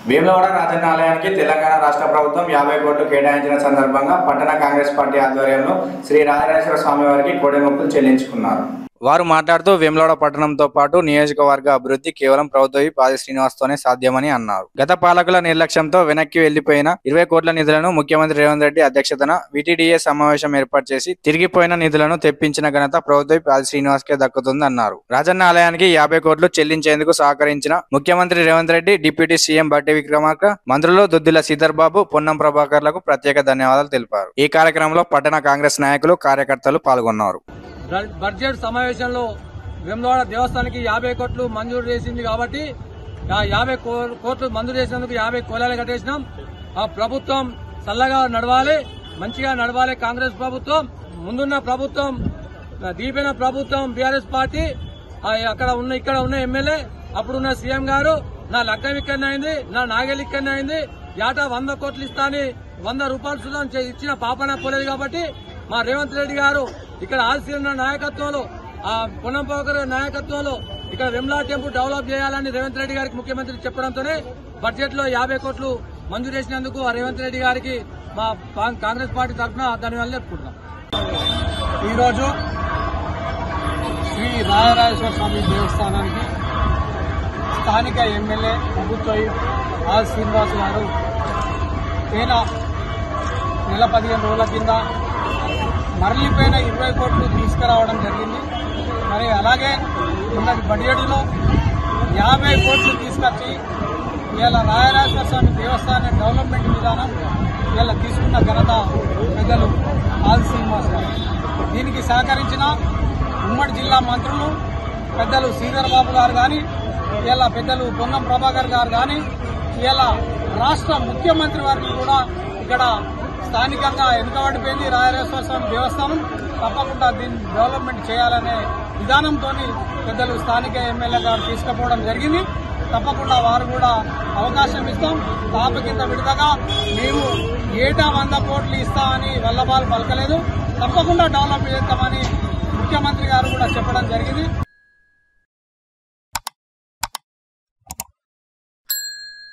భీమలవాడ రాజన్న ఆలయానికి తెలంగాణ రాష్ట్ర ప్రభుత్వం యాభై కోట్లు కేటాయించిన సందర్భంగా పట్టణ కాంగ్రెస్ పార్టీ ఆధ్వర్యంలో శ్రీ రాజరాజేశ్వర స్వామి వారికి కోడెమొక్కులు చెల్లించుకున్నారు వారు మాట్లాడుతూ వేములవాడ పట్టణంతో పాటు నియోజకవర్గ అభివృద్ధి కేవలం ప్రభుత్వ పాది శ్రీనివాస్తోనే సాధ్యమని అన్నారు గత పాలకుల నిర్లక్ష్యంతో వెనక్కి వెళ్లిపోయిన ఇరవై కోట్ల నిధులను ముఖ్యమంత్రి రేవంత్ రెడ్డి అధ్యక్షతన విటిడిఏ సమావేశం ఏర్పాటు చేసి తిరిగిపోయిన నిధులను తెప్పించిన ఘనత ప్రభుత్వ పాది శ్రీనివాస్ కే దక్కుతుందన్నారు రాజన్న ఆలయానికి యాభై కోట్లు చెల్లించేందుకు సహకరించిన ముఖ్యమంత్రి రేవంత్ రెడ్డి డిప్యూటీ సీఎం బట్టి విక్రమార్క మంత్రులు దుద్దిల శ్రీధర్ బాబు పొన్నం ప్రభాకర్లకు ప్రత్యేక ధన్యవాదాలు తెలిపారు ఈ కార్యక్రమంలో పట్టణ కాంగ్రెస్ నాయకులు కార్యకర్తలు పాల్గొన్నారు బ- బడ్జెట్ సమావేశంలో వేములవాడ దేవస్థానానికి యాభై కోట్లు మంజూరు చేసింది కాబట్టి ఆ యాభై కో- కోట్లు మంజూరు చేసినందుకు యాభై కోలాలు కట్టేసినాం ఆ ప్రభుత్వం చల్లగా నడవాలి మంచిగా నడవాలి కాంగ్రెస్ ప్రభుత్వం ముందున్న ప్రభుత్వం ఆ దీపైన ప్రభుత్వం బీఆర్ఎస్ పార్టీ ఆ అక్కడ ఉన్న ఇక్కడ ఉన్న ఎమ్మెల్యే అప్పుడున్న సీఎం గారు నా లగ్గం ఇక్కడనే అయింది నా నాగేలు ఇక్కడనే అయింది ఏటా వంద కోట్లు ఇస్తాని వంద రూపాయలు సుధా ఇచ్చిన పాపన పోలేదు కాబట్టి మా రేవంత్ రెడ్డి గారు ఇక్కడ ఆల్సీన నాయకత్వంలో ఆ పొన్నం పోకర్ నాయకత్వంలో ఇక్కడ వెమ్లా టెంపుల్ డెవలప్ చేయాలని రేవంత్ రెడ్డి గారికి ముఖ్యమంత్రి చెప్పడంతోనే బడ్జెట్ లో యాభై కోట్లు మంజూరు చేసినందుకు ఆ రేవంత్ రెడ్డి గారికి మా పా- కాంగ్రెస్ పార్టీ తరఫున ధన్యవాదాలు చెప్పుకుంటున్నాం ఈరోజు శ్రీ రాజరాజేశ్వర స్వామి దేవస్థానానికి స్థానిక ఎమ్మెల్యే ప్రభుత్వ ఆర్ శ్రీనివాస్ గారు ఈయన నెల పదిహేను రోజుల కింద మరలిపోయిన ఇరవై కోట్లు తీసుకురావడం జరిగింది మరి అలాగే ఉన్నది బడ్జెట్లో యాభై కోట్లు తీసుకొచ్చి ఇవాళ రాయరాజేశ్వర స్వామి దేవస్థాన డెవలప్మెంట్ విధానం ఇవాళ తీసుకున్న ఘనత పెద్దలు ఆల్ శ్రీనివాస్ గారు దీనికి సహకరించిన ఉమ్మడి జిల్లా మంత్రులు పెద్దలు శ్రీధర్ బాబు గారు కానీ ఇలా పెద్దలు పొన్నం ప్రభాకర్ గారు కానీ ఇలా రాష్ట్ర ముఖ్యమంత్రి వారిని కూడా ఇక్కడ స్థానికంగా వెనుకబడిపోయింది రాయరేశ్వర స్వామి దేవస్థానం తప్పకుండా దీన్ని డెవలప్మెంట్ చేయాలనే విధానంతో పెద్దలు స్థానిక ఎమ్మెల్యే గారు తీసుకుపోవడం జరిగింది తప్పకుండా వారు కూడా అవకాశం ఇస్తాం తాప కింద విడతగా మేము ఏటా వంద కోట్లు ఇస్తామని వల్లభాలు పలకలేదు తప్పకుండా డెవలప్ చేస్తామని ముఖ్యమంత్రి గారు కూడా చెప్పడం జరిగింది